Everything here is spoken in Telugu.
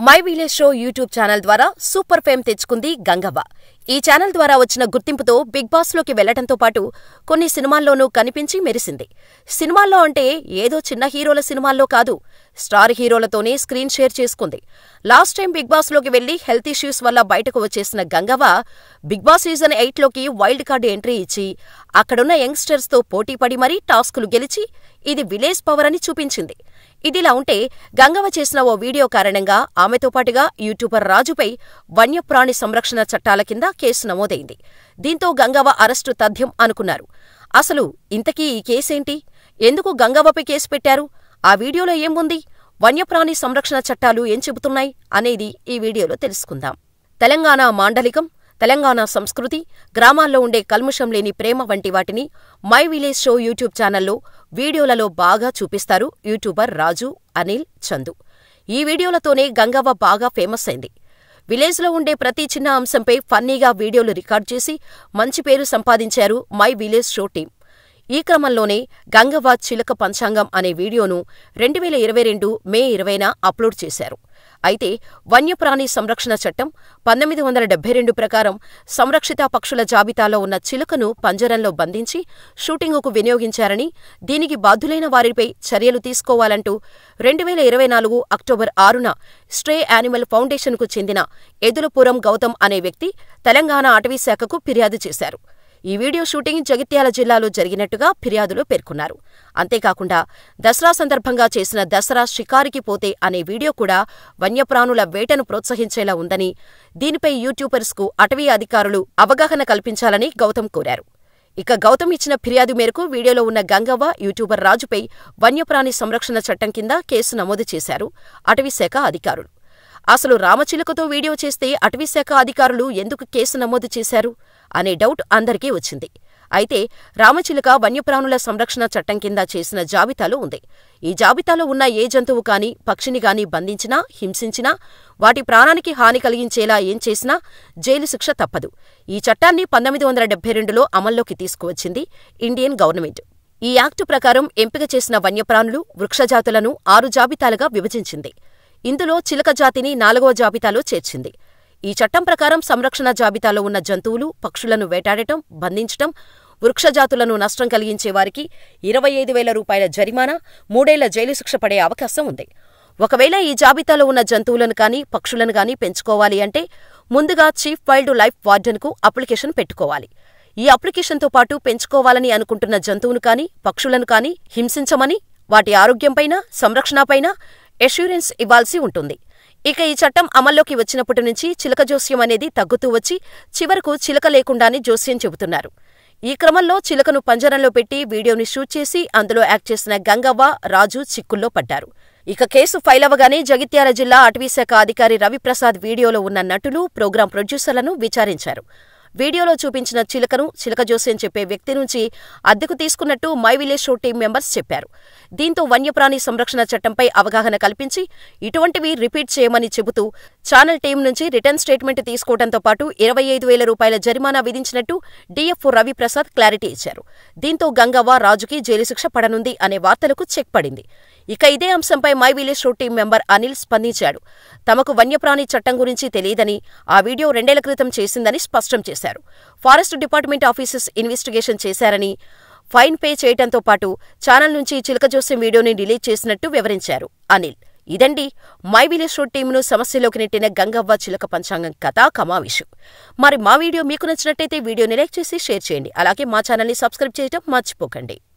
my village show YouTube channel ద్వారా సూపర్ ఫేమ్ తెచ్చుకుంది గంగవ్వ ఈ ఛానల్ ద్వారా వచ్చిన గుర్తింపుతో బిగ్ బాస్లోకి వెళ్లటంతో పాటు కొన్ని సినిమాల్లోనూ కనిపించి మెరిసింది సినిమాల్లో అంటే ఏదో చిన్న హీరోల సినిమాల్లో కాదు స్టార్ హీరోలతోనే స్క్రీన్ షేర్ చేసుకుంది లాస్ట్ టైం బిగ్ బాస్లోకి వెళ్లి హెల్త్ ఇష్యూస్ వల్ల బయటకు వచ్చేసిన గంగవ్వ బిగ్ బాస్ సీజన్ ఎయిట్లోకి వైల్డ్ కార్డు ఎంట్రీ ఇచ్చి అక్కడున్న యంగ్స్టర్స్తో పోటీపడి మరీ టాస్కులు గెలిచి ఇది విలేజ్ పవర్ అని చూపించింది ఇదిలా ఉంటే గంగవ్వ చేసిన ఓ వీడియో కారణంగా ఆమెతో పాటుగా యూట్యూబర్ రాజుపై వన్యప్రాణి సంరక్షణ చట్టాల కింద కేసు నమోదైంది దీంతో గంగవ్వ అరెస్టు తథ్యం అనుకున్నారు అసలు ఇంతకీ ఈ కేసేంటి ఎందుకు గంగవ్వపై కేసు పెట్టారు ఆ వీడియోలో ఏం ఉంది వన్యప్రాణి సంరక్షణ చట్టాలు ఏం చెబుతున్నాయి అనేది ఈ వీడియోలో తెలుసుకుందాం తెలంగాణ మాండలికం తెలంగాణ సంస్కృతి గ్రామాల్లో ఉండే కల్ముషం లేని ప్రేమ వంటి వాటిని మై విలేజ్ షో యూట్యూబ్ ఛానల్లో వీడియోలలో బాగా చూపిస్తారు యూట్యూబర్ రాజు అనిల్ చందు ఈ వీడియోలతోనే గంగవ్వ బాగా ఫేమస్ అయింది విలేజ్లో ఉండే ప్రతి చిన్న అంశంపై ఫన్నీగా వీడియోలు రికార్డ్ చేసి మంచి పేరు సంపాదించారు మై విలేజ్ షో టీం ఈ క్రమంలోనే గంగవ్వ చిలక పంచాంగం అనే వీడియోను రెండు వేల ఇరవై రెండు మే ఇరవైన అప్లోడ్ చేశారు అయితే వన్యప్రాణి సంరక్షణ చట్టం పంతొమ్మిది వందల డెబ్బై రెండు ప్రకారం సంరక్షిత పక్షుల జాబితాలో ఉన్న చిలుకను పంజరంలో బంధించి షూటింగుకు వినియోగించారని దీనికి బాధ్యులైన వారిపై చర్యలు తీసుకోవాలంటూ రెండు వేల ఇరవై నాలుగు అక్టోబర్ ఆరున స్ట్రే యానిమల్ ఫౌండేషన్కు చెందిన ఎదులపురం గౌతమ్ అనే వ్యక్తి తెలంగాణ అటవీశాఖకు ఫిర్యాదు చేశారు ఈ వీడియో షూటింగ్ జగిత్యాల జిల్లాలో జరిగినట్టుగా ఫిర్యాదులో పేర్కొన్నారు అంతేకాకుండా దసరా సందర్భంగా చేసిన దసరా షికారికి పోతే అనే వీడియో కూడా వన్యప్రాణుల వేటను ప్రోత్సహించేలా ఉందని దీనిపై యూట్యూబర్స్కు అటవీ అధికారులు అవగాహన కల్పించాలని గౌతమ్ కోరారు ఇక గౌతమ్ ఇచ్చిన ఫిర్యాదు మేరకు వీడియోలో ఉన్న గంగవ్వ యూట్యూబర్ రాజుపై వన్యప్రాణి సంరక్షణ చట్టం కింద కేసు నమోదు చేశారు అటవీశాఖ అధికారులు అసలు రామచిలుకతో వీడియో చేస్తే అటవీశాఖ అధికారులు ఎందుకు కేసు నమోదు చేశారు అనే డౌట్ అందరికీ వచ్చింది అయితే రామచిలుక వన్యప్రాణుల సంరక్షణ చట్టం కింద చేసిన జాబితాలో ఉంది ఈ జాబితాలో ఉన్న ఏ జంతువు కాని పక్షిని గాని బంధించినా హింసించినా వాటి ప్రాణానికి హాని కలిగించేలా ఏం చేసినా జైలు శిక్ష తప్పదు ఈ చట్టాన్ని పంతొమ్మిది వందల డెబ్బై రెండులో అమల్లోకి తీసుకువచ్చింది ఇండియన్ గవర్నమెంట్ ఈ యాక్టు ప్రకారం ఎంపిక చేసిన వన్యప్రాణులు వృక్షజాతులను ఆరు జాబితాలుగా విభజించింది ఇందులో చిలక జాతిని నాలుగవ జాబితాలో చేర్చింది ఈ చట్టం ప్రకారం సంరక్షణ జాబితాలో ఉన్న జంతువులు పక్షులను వేటాడటం బంధించటం వృక్షజాతులను నష్టం కలిగించే వారికి ఇరవై ఐదు వేల రూపాయల జరిమానా మూడేళ్ల జైలు శిక్ష పడే అవకాశం ఉంది ఒకవేళ ఈ జాబితాలో ఉన్న జంతువులను కానీ పక్షులను కానీ పెంచుకోవాలి అంటే ముందుగా చీఫ్ వైల్డ్ లైఫ్ వార్డెన్కు అప్లికేషన్ పెట్టుకోవాలి ఈ అప్లికేషన్తో పాటు పెంచుకోవాలని అనుకుంటున్న జంతువును కానీ పక్షులను కానీ హింసించమని వాటి ఆరోగ్యంపైన సంరక్షణపైన ఎష్యూరెన్స్ ఇవ్వాల్సి ఉంటుంది ఇక ఈ చట్టం అమల్లోకి వచ్చినప్పటి నుంచి చిలక జోస్యం అనేది తగ్గుతూ వచ్చి చివరకు చిలక లేకుండానే జోస్యం చెబుతున్నారు ఈ క్రమంలో చిలకను పంజరంలో పెట్టి వీడియోని షూట్ చేసి అందులో యాక్ట్ చేసిన గంగవ్వ రాజు చిక్కుల్లో పడ్డారు ఇక కేసు ఫైల్ అవ్వగానే జగిత్యాల జిల్లా అటవీశాఖ అధికారి రవిప్రసాద్ వీడియోలో ఉన్న నటులు ప్రోగ్రాం ప్రొడ్యూసర్లను విచారించారు వీడియోలో చూపించిన చిలకను చిలక జోస్యం చెప్పే వ్యక్తి నుంచి అద్దెకు తీసుకున్నట్టు my village show team members చెప్పారు దీంతో వన్యప్రాణి సంరక్షణ చట్టంపై అవగాహన కల్పించి ఇటువంటివి రిపీట్ చేయమని చెబుతూ ఛానల్ టీం నుంచి రిటర్న్ స్టేట్మెంట్ తీసుకోవడంతో పాటు ఇరవై ఐదు వేల రూపాయల జరిమానా విధించినట్టు డీఎఫ్ఓ రవిప్రసాద్ క్లారిటీ ఇచ్చారు దీంతో గంగవ్వ రాజుకి జైలు శిక్ష పడనుంది అనే వార్తలకు చెక్ పడింది ఇక ఇదే అంశంపై my village show team member Anil స్పందించాడు తమకు వన్యప్రాణి చట్టం గురించి తెలియదని ఆ వీడియో రెండేళ్ల క్రితం చేసిందని స్పష్టం చేశారు ఫారెస్ట్ డిపార్ట్మెంట్ ఆఫీసర్స్ ఇన్వెస్టిగేషన్ చేశారని ఫైన్ పే చేయడంతో పాటు ఛానల్ నుంచి చిలక జోస్యం వీడియోని డిలీట్ చేసినట్టు వివరించారు అనిల్ ఇదండి మై విలేజ్ షో టీంను సమస్యలోకి నెట్టిన గంగవ్వ చిలక పంచాంగం కథ కమావిషు మరి మా వీడియో మీకు నచ్చినట్టయితే వీడియోని లైక్ చేసి షేర్ చేయండి అలాగే మా ఛానల్ని సబ్స్క్రైబ్ చేయడం మర్చిపోకండి